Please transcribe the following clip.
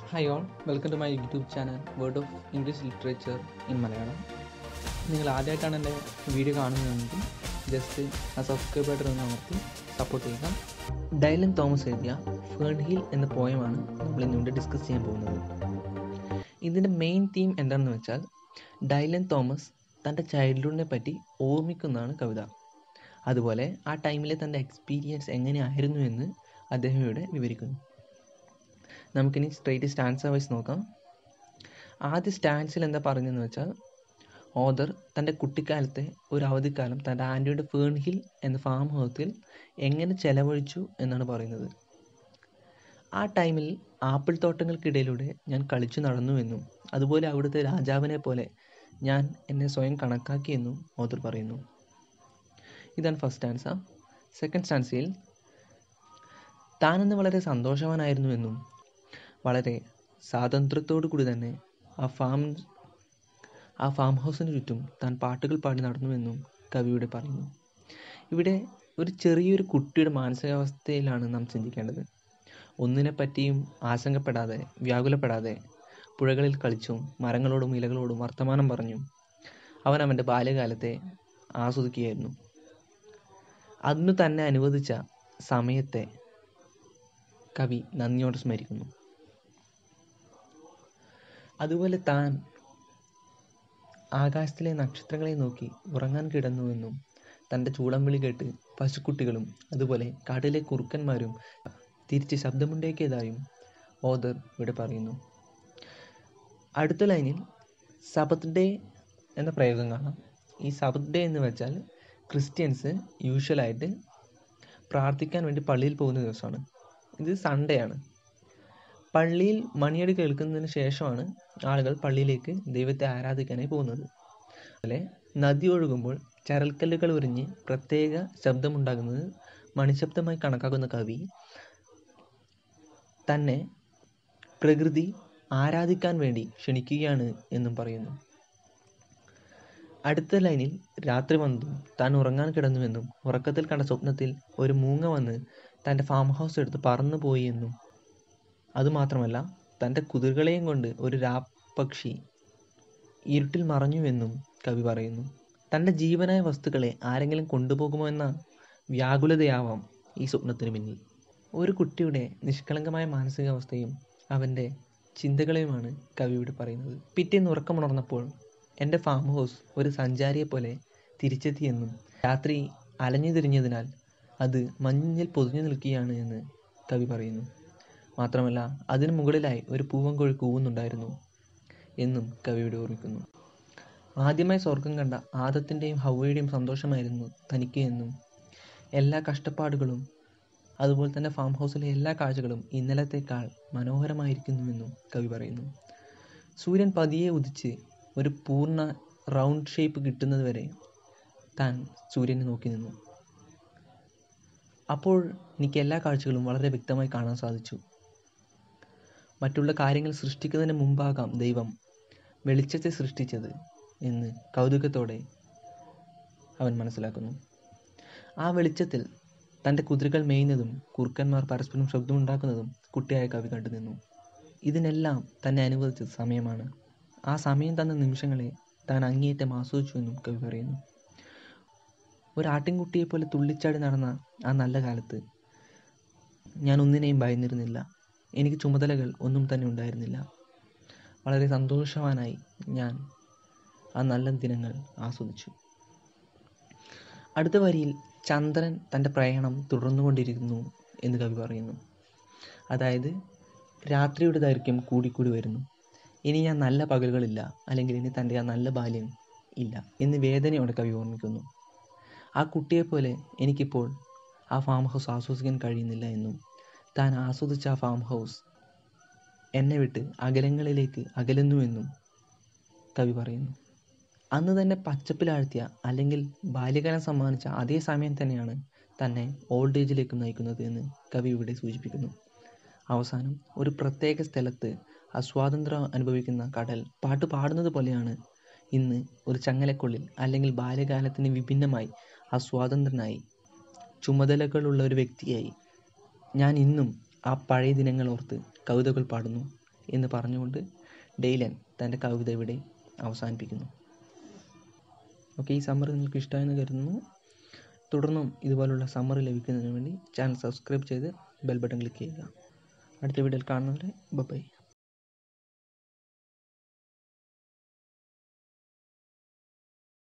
hi all welcome to my YouTube channel word of English literature in Malayalam നിങ്ങൾ ആദ്യമായിട്ടാണ് എൻ്റെ video കാണുന്നതെങ്കിൽ just ആ സബ്സ്ക്രൈബ് ബട്ടൺ ഒന്ന് അമർത്തി സപ്പോർട്ട് ചെയ്യുക ഡൈലൻ തോമസ് എഴുതിയ ഫേൺ ഹിൽ എന്ന പോയമാണ് നമ്മൾ ഇന്നുകൊണ്ട് ഡിസ്കസ് ചെയ്യാൻ പോകുന്നത് ഇതിൻ്റെ മെയിൻ തീം എന്താണെന്ന് വെച്ചാൽ ഡൈലൻ തോമസ് തൻ്റെ ചൈൽഡ്ഹുഡിനെ പറ്റി ഓർമ്മിക്കുന്നതാണ് കവിത അതുപോലെ ആ ടൈമിലെ തൻ്റെ എക്സ്പീരിയൻസ് എങ്ങനെയായിരുന്നു എന്ന് അദ്ദേഹം ഇവിടെ വിവരിക്കുന്നു നമുക്കിനി സ്ട്രേറ്റ് സ്റ്റാൻസ് വൈസ് നോക്കാം ആദ്യ സ്റ്റാൻസിൽ എന്താ പറഞ്ഞതെന്ന് വെച്ചാൽ ഓദർ തൻ്റെ കുട്ടിക്കാലത്തെ ഒരു അവധിക്കാലം തൻ്റെ ആൻറ്റിയുടെ ഫേൺ ഹിൽ എന്ന ഫാം ഹൗസിൽ എങ്ങനെ ചെലവഴിച്ചു എന്നാണ് പറയുന്നത് ആ ടൈമിൽ ആപ്പിൾ തോട്ടങ്ങൾക്കിടയിലൂടെ ഞാൻ കളിച്ചു നടന്നുവെന്നും അതുപോലെ അവിടുത്തെ രാജാവിനെ പോലെ ഞാൻ എന്നെ സ്വയം കണക്കാക്കിയെന്നും ഓദർ പറയുന്നു ഇതാണ് ഫസ്റ്റ് സ്റ്റാൻസ സെക്കൻഡ് സ്റ്റാൻസയിൽ താനെന്ന് വളരെ സന്തോഷവാനായിരുന്നുവെന്നും വളരെ സ്വാതന്ത്ര്യത്തോടു കൂടി തന്നെ ആ ഫാം ആ ഫാം ഹൗസിന് ചുറ്റും താൻ പാട്ടുകൾ പാടി നടന്നുവെന്നും കവിയുടെ പറയുന്നു ഇവിടെ ഒരു ചെറിയൊരു കുട്ടിയുടെ മാനസികാവസ്ഥയിലാണ് നാം ചിന്തിക്കേണ്ടത് ഒന്നിനെ പറ്റിയും ആശങ്കപ്പെടാതെ വ്യാകുലപ്പെടാതെ പുഴകളിൽ കളിച്ചും മരങ്ങളോടും ഇലകളോടും വർത്തമാനം പറഞ്ഞും അവൻ അവൻ്റെ ബാല്യകാലത്തെ ആസ്വദിക്കുകയായിരുന്നു അന്നു തന്നെ അനുവദിച്ച സമയത്തെ കവി നന്ദിയോടെ സ്മരിക്കുന്നു അതുപോലെ താൻ ആകാശത്തിലെ നക്ഷത്രങ്ങളെ നോക്കി ഉറങ്ങാൻ കിടന്നുവെന്നും തൻ്റെ ചൂളം വിളി കേട്ട് പശുക്കുട്ടികളും അതുപോലെ കാട്ടിലെ കുറുക്കന്മാരും തിരിച്ച് ശബ്ദമുണ്ടാക്കിയതായും ഓദർ ഇവിടെ പറയുന്നു അടുത്ത ലൈനിൽ സബത്ത് ഡേ എന്ന പ്രയോഗം കാണാം ഈ സബത്ത് ഡേ എന്ന് വെച്ചാൽ ക്രിസ്ത്യൻസ് യൂഷ്വലായിട്ട് പ്രാർത്ഥിക്കാൻ വേണ്ടി പള്ളിയിൽ പോകുന്ന ദിവസമാണ് ഇത് സൺഡേ ആണ് പള്ളിയിൽ മണിയടി കേൾക്കുന്നതിന് ശേഷമാണ് ആളുകൾ പള്ളിയിലേക്ക് ദൈവത്തെ ആരാധിക്കാനായി പോകുന്നത് അതുപോലെ നദി ഒഴുകുമ്പോൾ ചരൽക്കല്ലുകൾ ഉരിഞ്ഞ് പ്രത്യേക ശബ്ദമുണ്ടാകുന്നത് മണിശബ്ദമായി കണക്കാക്കുന്ന കവി തന്നെ പ്രകൃതി ആരാധിക്കാൻ വേണ്ടി ക്ഷണിക്കുകയാണ് എന്നും പറയുന്നു അടുത്ത ലൈനിൽ രാത്രി വന്നതും താൻ ഉറങ്ങാൻ കിടന്നുവെന്നും ഉറക്കത്തിൽ കണ്ട സ്വപ്നത്തിൽ ഒരു മൂങ്ങ വന്ന് തൻ്റെ ഫാം ഹൗസ് എടുത്ത് പറന്നു പോയി എന്നും അതുമാത്രമല്ല തൻ്റെ കുതിർകളെയും കൊണ്ട് ഒരു രാപ്പക്ഷി ഇരുട്ടിൽ മറഞ്ഞുവെന്നും കവി പറയുന്നു തൻ്റെ ജീവനായ വസ്തുക്കളെ ആരെങ്കിലും കൊണ്ടുപോകുമോ എന്ന വ്യാകുലതയാവാം ഈ സ്വപ്നത്തിന് പിന്നിൽ ഒരു കുട്ടിയുടെ നിഷ്കളങ്കമായ മാനസികാവസ്ഥയും അവൻ്റെ ചിന്തകളെയുമാണ് കവി ഇവിടെ പറയുന്നത് പിറ്റേന്ന് ഉറക്കമുണർന്നപ്പോൾ എൻ്റെ ഫാം ഹൗസ് ഒരു സഞ്ചാരിയെ പോലെ തിരിച്ചെത്തിയെന്നും രാത്രി അലഞ്ഞു തിരിഞ്ഞതിനാൽ അത് മഞ്ഞിൽ പൊതിഞ്ഞു നിൽക്കുകയാണ് എന്ന് കവി പറയുന്നു മാത്രമല്ല അതിനു മുകളിലായി ഒരു പൂവൻകോഴി കൂവുന്നുണ്ടായിരുന്നു എന്നും കവിയുടെ ഓർമ്മിക്കുന്നു ആദ്യമായി സ്വർഗം കണ്ട ആദത്തിൻ്റെയും ഹൗവയുടെയും സന്തോഷമായിരുന്നു തനിക്ക് എന്നും എല്ലാ കഷ്ടപ്പാടുകളും അതുപോലെ തന്നെ ഫാം ഹൗസിലെ എല്ലാ കാഴ്ചകളും ഇന്നലത്തേക്കാൾ മനോഹരമായിരിക്കുന്നുവെന്നും കവി പറയുന്നു സൂര്യൻ പതിയെ ഉദിച്ച് ഒരു പൂർണ്ണ റൗണ്ട് ഷേപ്പ് കിട്ടുന്നതുവരെ താൻ സൂര്യനെ നോക്കി നിന്നു അപ്പോൾ എനിക്ക് എല്ലാ കാഴ്ചകളും വളരെ വ്യക്തമായി കാണാൻ സാധിച്ചു മറ്റുള്ള കാര്യങ്ങൾ സൃഷ്ടിക്കുന്നതിന് മുമ്പാകാം ദൈവം വെളിച്ചത്തെ സൃഷ്ടിച്ചത് എന്ന് കൗതുകത്തോടെ അവൻ മനസ്സിലാക്കുന്നു ആ വെളിച്ചത്തിൽ തൻ്റെ കുതിരകൾ മേയുന്നതും കുറുക്കന്മാർ പരസ്പരം ശബ്ദമുണ്ടാക്കുന്നതും കുട്ടിയായ കവി കണ്ടു നിന്നു ഇതിനെല്ലാം തന്നെ അനുവദിച്ചത് സമയമാണ് ആ സമയം തന്ന നിമിഷങ്ങളെ താൻ അങ്ങേയറ്റം ആസ്വദിച്ചു എന്നും കവി പറയുന്നു ഒരു ആട്ടിൻകുട്ടിയെ പോലെ തുള്ളിച്ചാടി നടന്ന ആ നല്ല കാലത്ത് ഞാൻ ഒന്നിനെയും ഭയന്നിരുന്നില്ല എനിക്ക് ചുമതലകൾ ഒന്നും തന്നെ ഉണ്ടായിരുന്നില്ല വളരെ സന്തോഷവാനായി ഞാൻ ആ നല്ല ദിനങ്ങൾ ആസ്വദിച്ചു അടുത്ത വരിയിൽ ചന്ദ്രൻ തൻ്റെ പ്രയാണം തുടർന്നുകൊണ്ടിരിക്കുന്നു എന്ന് കവി പറയുന്നു അതായത് രാത്രിയുടെ ദൈർഘ്യം കൂടിക്കൂടി വരുന്നു ഇനി ഞാൻ നല്ല പകലുകളില്ല അല്ലെങ്കിൽ ഇനി തൻ്റെ ആ നല്ല ബാല്യം ഇല്ല എന്ന് വേദനയോടെ കവി ഓർമ്മിക്കുന്നു ആ കുട്ടിയെപ്പോലെ എനിക്കിപ്പോൾ ആ ഫാം ഹൗസ് ആസ്വദിക്കാൻ കഴിയുന്നില്ല എന്നും താൻ ആസ്വദിച്ച ആ ഫാം ഹൗസ് എന്നെ വിട്ട് അകലങ്ങളിലേക്ക് അകലുന്നുവെന്നും കവി പറയുന്നു അന്ന് തന്നെ പച്ചപ്പിലാഴ്ത്തിയ അല്ലെങ്കിൽ ബാല്യകാലം സമ്മാനിച്ച അതേ സമയം തന്നെയാണ് തന്നെ ഓൾഡ് ഏജിലേക്ക് നയിക്കുന്നത് എന്ന് കവി ഇവിടെ സൂചിപ്പിക്കുന്നു അവസാനം ഒരു പ്രത്യേക സ്ഥലത്ത് അസ്വാതന്ത്ര്യം അനുഭവിക്കുന്ന കടൽ പാട്ട് പാടുന്നത് പോലെയാണ് ഇന്ന് ഒരു ചങ്ങലക്കുള്ളിൽ അല്ലെങ്കിൽ ബാല്യകാലത്തിന് വിഭിന്നമായി അസ്വാതന്ത്രനായി ചുമതലകളുള്ള ഒരു വ്യക്തിയായി ഞാൻ ഇന്നും ആ പഴയ ദിനങ്ങൾ ഓർത്ത് കവിതകൾ പാടുന്നു എന്ന് പറഞ്ഞുകൊണ്ട് ഡെയ്ലൻ തൻ്റെ കവിത ഇവിടെ അവസാനിപ്പിക്കുന്നു ഓക്കെ ഈ സമ്മർ നിങ്ങൾക്ക് ഇഷ്ടമായെന്ന് കരുതുന്നു തുടർന്നും ഇതുപോലുള്ള സമ്മർ ലഭിക്കുന്നതിന് വേണ്ടി ചാനൽ സബ്സ്ക്രൈബ് ചെയ്ത് ബെൽ ബട്ടൺ ക്ലിക്ക് ചെയ്യുക അടുത്ത വീഡിയോയിൽ കാണുന്നവരെ ബൈ